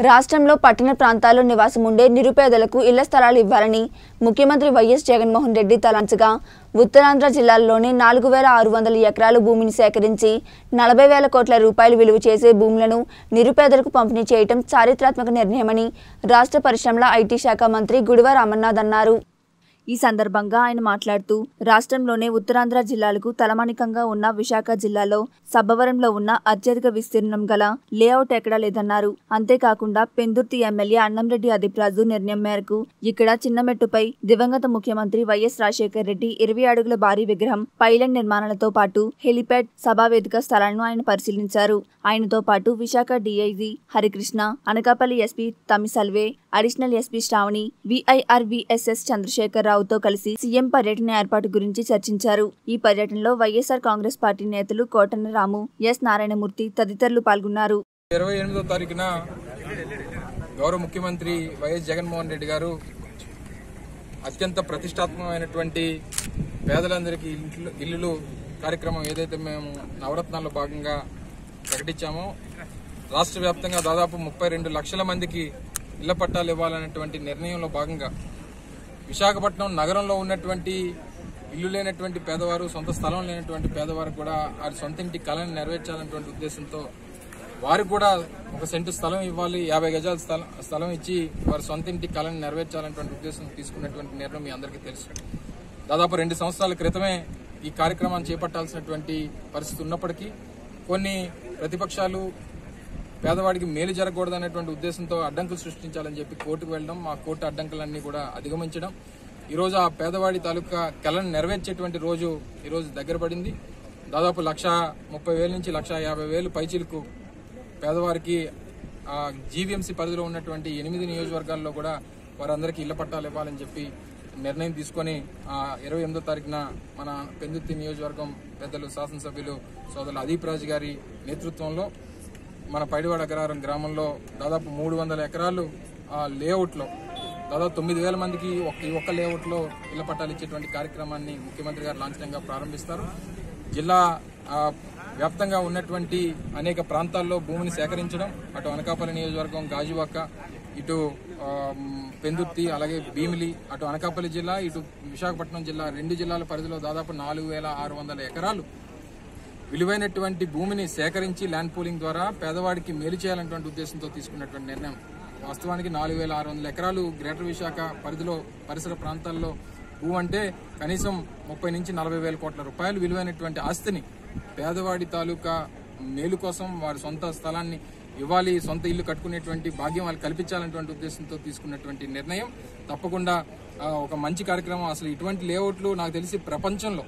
రాష్ట్రంలో పట్టణ ప్రాంతాల్లో నివాసం ఉండే నిరుపేదలకు ఇళ్ల స్థలాలు ఇవ్వాలని ముఖ్యమంత్రి వైఎస్ జగన్మోహన్ రెడ్డి తలంచగా ఉత్తరాంధ్ర జిల్లాల్లోని నాలుగు వేల ఆరు వందల ఎకరాల భూమిని సేకరించి నలభై వేల కోట్ల రూపాయలు విలువ చేసే భూములను నిరుపేదలకు పంపిణీ చేయటం చారిత్రాత్మక నిర్ణయమని రాష్ట్ర పరిశ్రమల ఐటీ శాఖ మంత్రి గుడివార అమర్నాథ్ అన్నారు ఈ సందర్భంగా ఆయన మాట్లాడుతూ రాష్ట్రంలోనే ఉత్తరాంధ్ర జిల్లాలకు తలమానికంగా ఉన్న విశాఖ జిల్లాలో సబ్బవరంలో ఉన్న అత్యధిక విస్తీర్ణం గల లేఅవుట్ ఎక్కడా లేదన్నారు అంతేకాకుండా పెందుర్తి ఎమ్మెల్యే అన్నంరెడ్డి అదిప్రాజు నిర్ణయం మేరకు ఇక్కడ చిన్నమెట్టుపై దివంగత ముఖ్యమంత్రి వైఎస్ రాజశేఖర్ రెడ్డి ఇరవై అడుగుల భారీ విగ్రహం పైలెండ్ నిర్మాణాలతో పాటు హెలిప్యాడ్ సభావేదిక స్థలాలను ఆయన పరిశీలించారు ఆయనతో పాటు విశాఖ డీఐజీ హరికృష్ణ అనకాపల్లి ఎస్పీ తమిసల్వే additional SP Sravani VIR VSS Chandrasekhar రావుతో కలిసి సీఎం పర్యటన ఏర్పాటు గురించి చర్చించారు ఈ పర్యటనలో వైఎస్ఆర్ కాంగ్రెస్ పార్టీ నేతలు కోటన్న రాము ఎస్ నారాయణమూర్తి తదితరులు పాల్గొన్నారు ఇరవై ఎనిమిదో తారీఖున గౌరవ ముఖ్యమంత్రి వైఎస్ జగన్మోహన్ రెడ్డి గారు అత్యంత ప్రతిష్టాత్మకమైనటువంటి పేదలందరికీ ఇల్లు ఇల్లులు కార్యక్రమం ఏదైతే మేము నవరత్నాల్లో భాగంగా ప్రకటించామో రాష్ట్ర వ్యాప్తంగా దాదాపు ముప్పై రెండు లక్షల మందికి ఇళ్ల పట్టాలు ఇవ్వాలనేటువంటి నిర్ణయంలో భాగంగా విశాఖపట్నం నగరంలో ఉన్నటువంటి ఇల్లు లేనటువంటి పేదవారు సొంత స్థలం లేనటువంటి పేదవారు కూడా వారి సొంత ఇంటి కళను నెరవేర్చాలనేటువంటి ఉద్దేశంతో వారికి కూడా ఒక సెంటు స్థలం ఇవ్వాలి యాభై గజాల స్థలం స్థలం ఇచ్చి వారి సొంత ఇంటి కళను నెరవేర్చాలనేటువంటి ఉద్దేశం తీసుకున్నటువంటి నిర్ణయం మీ అందరికీ తెలుసు దాదాపు రెండు సంవత్సరాల క్రితమే ఈ కార్యక్రమాన్ని చేపట్టాల్సినటువంటి పరిస్థితి ఉన్నప్పటికీ కొన్ని ప్రతిపక్షాలు పేదవాడికి మేలు జరగకూడదు అనేటువంటి ఉద్దేశంతో అడ్డంకులు సృష్టించాలని చెప్పి కోర్టుకు వెళ్ళడం ఆ కోర్టు అడ్డంకులన్నీ కూడా అధిగమించడం ఈరోజు ఆ పేదవాడి తాలూకా కళను నెరవేర్చేటువంటి రోజు ఈరోజు దగ్గర పడింది దాదాపు లక్ష ముప్పై వేల నుంచి లక్ష యాభై వేలు పైచీలకు పేదవారికి ఆ జీవీఎంసీ పరిధిలో ఉన్నటువంటి ఎనిమిది నియోజకవర్గాల్లో కూడా వారందరికీ ఇళ్ల పట్టాలు ఇవ్వాలని చెప్పి నిర్ణయం తీసుకొని ఆ ఇరవై ఎనిమిదో తారీఖున మన పెందుర్తి నియోజకవర్గం పెద్దలు శాసనసభ్యులు సోదరులు అదీప్ రాజు గారి నేతృత్వంలో మన పైడివాడ అగ్రహారం గ్రామంలో దాదాపు మూడు వందల ఎకరాలు ఆ లేఅవుట్లో దాదాపు తొమ్మిది వేల మందికి ఒక ఈ ఒక్క లేఅవుట్లో ఇళ్ల పట్టాలు ఇచ్చేటువంటి కార్యక్రమాన్ని ముఖ్యమంత్రి గారు లాంఛనంగా ప్రారంభిస్తారు జిల్లా ఆ, వ్యాప్తంగా ఉన్నటువంటి అనేక ప్రాంతాల్లో భూమిని సేకరించడం అటు అనకాపల్లి నియోజకవర్గం గాజువాక ఇటు ఆ, మ్, పెందుర్తి అలాగే భీమిలి అటు అనకాపల్లి జిల్లా ఇటు విశాఖపట్నం జిల్లా రెండు జిల్లాల పరిధిలో దాదాపు నాలుగు వేల ఆరు వందల ఎకరాలు విలువైనటువంటి భూమిని సేకరించి ల్యాండ్ పూలింగ్ ద్వారా పేదవాడికి మేలు చేయాలనేటువంటి ఉద్దేశంతో తీసుకున్నటువంటి నిర్ణయం వాస్తవానికి నాలుగు వేల ఆరు వందల ఎకరాలు గ్రేటర్ విశాఖ పరిధిలో పరిసర ప్రాంతాల్లో భూ అంటే కనీసం ముప్పై నుంచి నలభై వేల కోట్ల రూపాయలు విలువైనటువంటి ఆస్తిని పేదవాడి తాలూకా మేలు కోసం వారి సొంత స్థలాన్ని ఇవ్వాలి సొంత ఇల్లు కట్టుకునేటువంటి భాగ్యం వాళ్ళు కల్పించాలనేటువంటి ఉద్దేశంతో తీసుకున్నటువంటి నిర్ణయం తప్పకుండా ఆ, ఒక మంచి కార్యక్రమం అసలు ఇటువంటి లేఅవుట్లు నాకు తెలిసి ప్రపంచంలో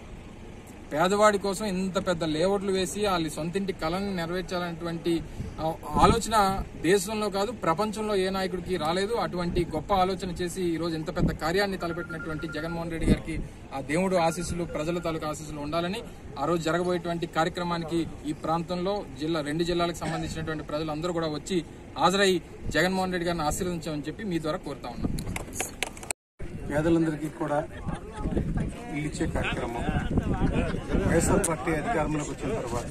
పేదవాడి కోసం ఇంత పెద్ద లేఅవుట్లు వేసి వాళ్ళ సొంతింటి కళను నెరవేర్చాలనేటువంటి ఆ, ఆలోచన దేశంలో కాదు ప్రపంచంలో ఏ నాయకుడికి రాలేదు అటువంటి గొప్ప ఆలోచన చేసి ఈ రోజు ఇంత పెద్ద కార్యాన్ని తలపెట్టినటువంటి జగన్మోహన్ రెడ్డి గారికి ఆ దేవుడు ఆశీస్సులు ప్రజల తాలూకు ఆశీస్సులు ఉండాలని ఆ రోజు జరగబోయేటువంటి కార్యక్రమానికి ఈ ప్రాంతంలో జిల్లా రెండు జిల్లాలకు సంబంధించినటువంటి ప్రజలందరూ కూడా వచ్చి హాజరై జగన్మోహన్ రెడ్డి గారిని ఆశీర్వదించామని చెప్పి మీ ద్వారా కోరుతా ఉన్నాం పేదలందరికీ కూడా ఇల్లు ఇచ్చే కార్యక్రమం వైఎస్ఆర్ పార్టీ అధికారంలోకి వచ్చిన తర్వాత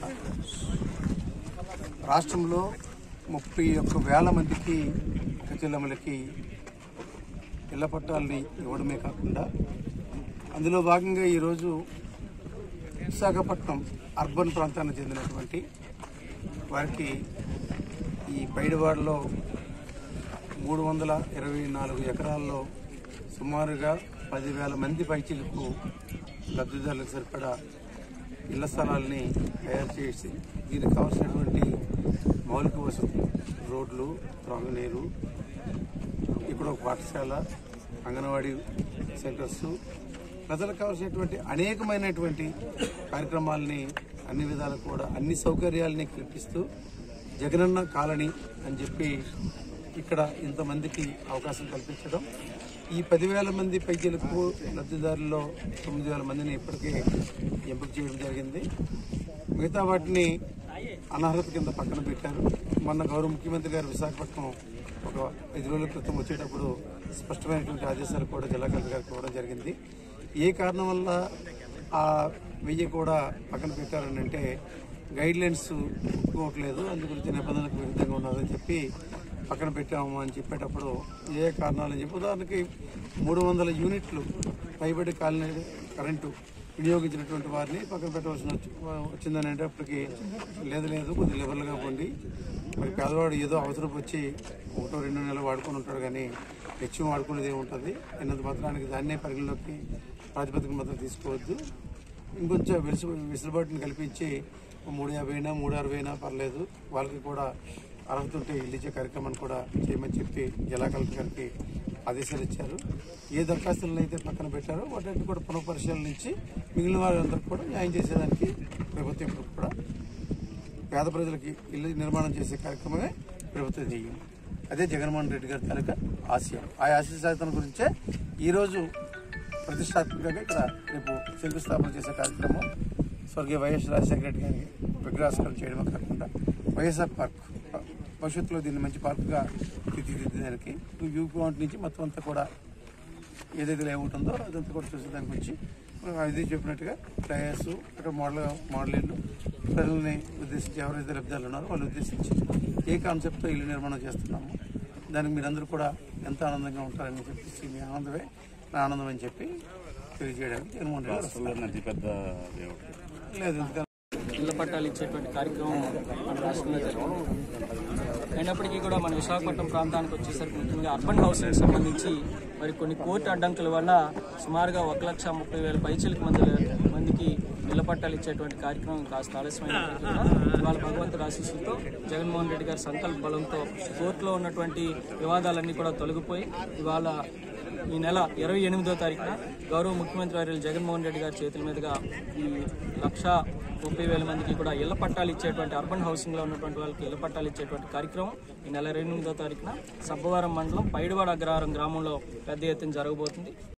రాష్ట్రంలో ముప్పై ఒక్క వేల మందికి ప్రజలములకి ఇళ్ల పట్టాలని ఇవ్వడమే కాకుండా అందులో భాగంగా ఈరోజు విశాఖపట్నం అర్బన్ ప్రాంతానికి చెందినటువంటి వారికి ఈ పైడివాడలో మూడు వందల ఇరవై నాలుగు ఎకరాల్లో సుమారుగా పదివేల మంది పైచీలకు లబ్ధిదారులకు సరిపడా ఇళ్ల స్థలాల్ని తయారు చేసి దీనికి కావాల్సినటువంటి మౌలిక వసతులు రోడ్లు త్రాగునీరు ఇక్కడ ఒక పాఠశాల అంగన్వాడీ సెంటర్స్ ప్రజలకు కావాల్సినటువంటి అనేకమైనటువంటి కార్యక్రమాలని అన్ని విధాలు కూడా అన్ని సౌకర్యాలని కల్పిస్తూ జగనన్న కాలనీ అని చెప్పి ఇక్కడ ఇంతమందికి అవకాశం కల్పించడం ఈ పదివేల మంది పైకీలకు లబ్ధిదారుల్లో తొమ్మిది వేల మందిని ఇప్పటికే ఎంపిక చేయడం జరిగింది మిగతా వాటిని అనర్హత కింద పక్కన పెట్టారు మొన్న గౌరవ ముఖ్యమంత్రి గారు విశాఖపట్నం ఒక ఐదు రోజుల క్రితం వచ్చేటప్పుడు స్పష్టమైనటువంటి ఆదేశాలు కూడా జిల్లా కలెక్టర్ గారికి ఇవ్వడం జరిగింది ఏ కారణం వల్ల ఆ వెయ్యి కూడా పక్కన పెట్టారని అంటే గైడ్ లైన్స్ ఒప్పుకోవట్లేదు అందు గురించి నిబంధనలకు విరుద్ధంగా ఉన్నదని చెప్పి పక్కన పెట్టాము అని చెప్పేటప్పుడు ఏ కారణాలని చెప్పి ఉదాహరణకి మూడు వందల యూనిట్లు పైబడి కాలిన కరెంటు వినియోగించినటువంటి వారిని పక్కన పెట్టవలసిన వచ్చి- వచ్చిందని అనేటప్పటికి లేదు లేదు కొద్ది లెవెల్గా పొంది మరి పేదవాడు ఏదో అవసరం వచ్చి ఒకటో రెండు నెలలు వాడుకొని ఉంటాడు కానీ ఎక్కువ వాడుకునేది ఏముంటుంది ఎన్నంత మాత్రానికి దాన్నే పరిగణలోకి ప్రాతిపదిక మాత్రం తీసుకోవద్దు ఇంకొంచెం వెలుసు వెసులుబాటుని కల్పించి మూడు యాభై అయినా మూడు అరవై అయినా పర్లేదు వాళ్ళకి కూడా అర్హత ఉంటే ఇల్లు ఇచ్చే కార్యక్రమాన్ని కూడా చేయమని చెప్పి జిల్లా కలెక్టర్ గారికి ఆదేశాలు ఇచ్చారు ఏ దరఖాస్తులను అయితే పక్కన పెట్టారో వాటిని కూడా పునఃపరిశీలనించి మిగిలిన వారందరికీ కూడా న్యాయం చేసేదానికి ప్రభుత్వం ఇప్పుడు కూడా పేద ప్రజలకి ఇల్లు నిర్మాణం చేసే కార్యక్రమమే ప్రభుత్వం ధ్యేయం అదే జగన్మోహన్ రెడ్డి గారి తాలూకా ఆశయం ఆ ఆశయ సాధన గురించే ఈరోజు ప్రతిష్టాత్మకంగా ఇక్కడ రేపు శంకుస్థాపన చేసే కార్యక్రమం స్వర్గీయ వైఎస్ రాజశేఖర రెడ్డి గారి విగ్రహాస్కరణ చేయడమే కాకుండా వైఎస్ఆర్ పార్క్ భవిష్యత్తులో దీన్ని మంచి పార్కుగా తీర్చిదిద్దడానికి వ్యూ పాయింట్ నుంచి మొత్తం అంతా కూడా ఏదైతే లేఅవుట్ ఉందో అదంతా కూడా చూసేదానికి వచ్చి అది చెప్పినట్టుగా టైర్స్ అక్కడ మోడల్ మోడల్ ఇల్లు ప్రజల్ని ఉద్దేశించి ఎవరైతే లబ్ధాలు ఉన్నారో వాళ్ళు ఉద్దేశించి ఏ కాన్సెప్ట్తో ఇల్లు నిర్మాణం చేస్తున్నాము దానికి మీరందరూ కూడా ఎంత ఆనందంగా ఉంటారని చెప్పేసి మీ ఆనందమే నా ఆనందం అని చెప్పి తెలియజేయడానికి జగన్మోహన్ రెడ్డి గారు వస్తున్నారు. అతిపెద్ద దేవుడు లేదు ఎందుకంటే ఇళ్ల పట్టాలు ఇచ్చేటువంటి కార్యక్రమం మన రాష్ట్రంలో జరిగింది అయినప్పటికీ కూడా మన విశాఖపట్నం ప్రాంతానికి వచ్చేసరికి ముఖ్యంగా అర్బన్ హౌసింగ్ సంబంధించి మరి కొన్ని కోర్టు అడ్డంకుల వల్ల సుమారుగా ఒక లక్ష ముప్పై వేల పైచలకు మంది మందికి ఇళ్ల పట్టాలు ఇచ్చేటువంటి కార్యక్రమం కాస్త ఆలస్యమైనప్పటికీ కూడా ఇవాళ భగవంతుడు ఆశీస్సులతో జగన్మోహన్ రెడ్డి గారి సంకల్ప బలంతో కోర్టులో ఉన్నటువంటి వివాదాలన్నీ కూడా తొలగిపోయి ఇవాళ ఈ నెల ఇరవై ఎనిమిదో తారీఖున గౌరవ ముఖ్యమంత్రి వర్యులు జగన్మోహన్ రెడ్డి గారి చేతుల మీదుగా ఈ లక్ష ముప్పై వేల మందికి కూడా ఇళ్ల పట్టాలు ఇచ్చేటువంటి అర్బన్ హౌసింగ్ లో ఉన్నటువంటి వాళ్ళకి ఇళ్ల పట్టాలు ఇచ్చేటువంటి కార్యక్రమం ఈ నెల ఇరవై ఎనిమిదో తారీఖున సబ్బవరం మండలం పైడివాడ అగ్రహారం గ్రామంలో పెద్ద ఎత్తున జరగబోతుంది